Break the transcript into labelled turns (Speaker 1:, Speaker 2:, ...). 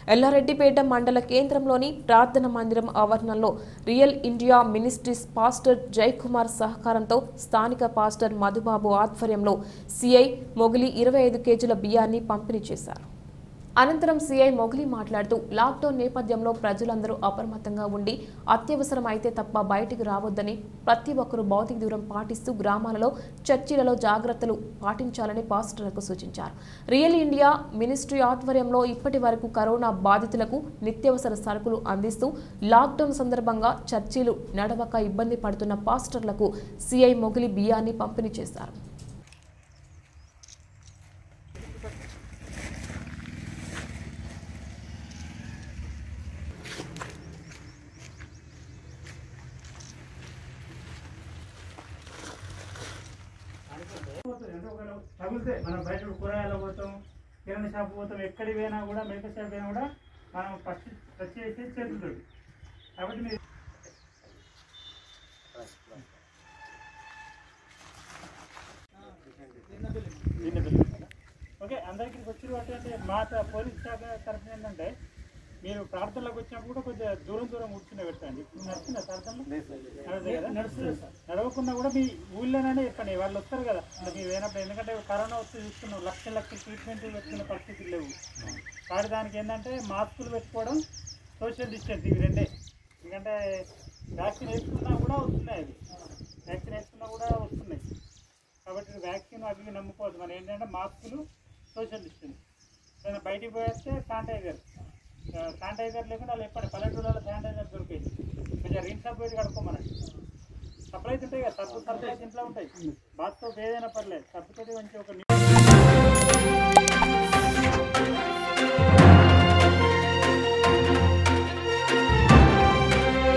Speaker 1: ఎల్లారెడ్డిపేట మండల కేంద్రంలోని ప్రార్థన మందిరం ఆవరణలో real India ministries pastor Jayakumar సహకారంతో స్థానిక పాస్టర్ మధుబాబు ఆధ్వర్యంలో సిఐ మొగిలి ఇరవై ఐదు కేజీల బియ్యాన్ని పంపిణీ చేశారు అనంతరం సీఐ మొగిలి మాట్లాడుతూ లాక్డౌన్ నేపథ్యంలో ప్రజలందరూ అప్రమత్తంగా ఉండి అత్యవసరం అయితే తప్ప బయటికి రావద్దని ప్రతి ఒక్కరూ భౌతిక దూరం పాటిస్తూ గ్రామాలలో చర్చిలలో జాగ్రత్తలు పాటించాలని పాస్టర్లకు సూచించారు రియల్ ఇండియా మినిస్ట్రీ ఆధ్వర్యంలో ఇప్పటి వరకు కరోనా బాధితులకు నిత్యావసర సరుకులు అందిస్తూ లాక్డౌన్ సందర్భంగా చర్చీలు నడవక ఇబ్బంది పడుతున్న పాస్టర్లకు సీఐ మొగిలి బియ్యాన్ని పంపిణీ చేశారు
Speaker 2: అంటే ఒకవేళ తగిలితే మనం బయట కూరగాయలు పోతాం కిరాణా షాప్ పోతాం ఎక్కడికి పోయినా కూడా మెడికల్ షాప్ పోయినా కూడా మనం ఫస్ట్ టచ్ చేసి చేతులు కాబట్టి మీరు ఓకే అందరికీ వచ్చిన వాటి అంటే మా త- పోలీస్ శాఖ తరఫున ఏంటంటే మీరు ప్రార్థనలకు వచ్చినప్పుడు కూడా కొద్దిగా దూరం దూరం కూర్చునే పెట్టండి నడుస్తున్నా ప్రార్థనలు నడుస్తుంది కదా నడుస్తుంది నడవకుండా కూడా మీ ఊళ్ళోనే చెప్పండి వాళ్ళు వస్తారు కదా అంటే మీరు పోయినప్పుడు ఎందుకంటే కరోనా వస్తే చూస్తున్నాం లక్షల లక్షల ట్రీట్మెంట్ పెట్టుకునే పరిస్థితులు లేవు కాబట్టి దానికి ఏంటంటే మాస్కులు పెట్టుకోవడం సోషల్ డిస్టెన్స్ ఇవి రెండే ఎందుకంటే వ్యాక్సిన్ వేసుకున్నా కూడా వస్తున్నాయి అవి వ్యాక్సిన్ వేసుకున్నా కూడా వస్తున్నాయి కాబట్టి వ్యాక్సిన్ అవి ఇవి నమ్ముకోవద్దు మనం ఏంటంటే మాస్కులు సోషల్ డిస్టెన్స్ ఏదైనా బయటికి పోయేస్తే శానిటైజర్ శానిటైజర్ లేకుండా వాళ్ళు ఎప్పుడు పల్లెటూళ్ళలో శానిటైజర్ దొరికేది కొంచెం రిన్ సబ్బు పెట్టి కడుక్కోమనండి సప్లైస్ ఉంటాయి కదా సబ్బు సప్లైస్ ఇంట్లో ఉంటాయి బాత్ సోప్ ఏదైనా పర్లేదు సబ్బుతోటి మంచి ఒక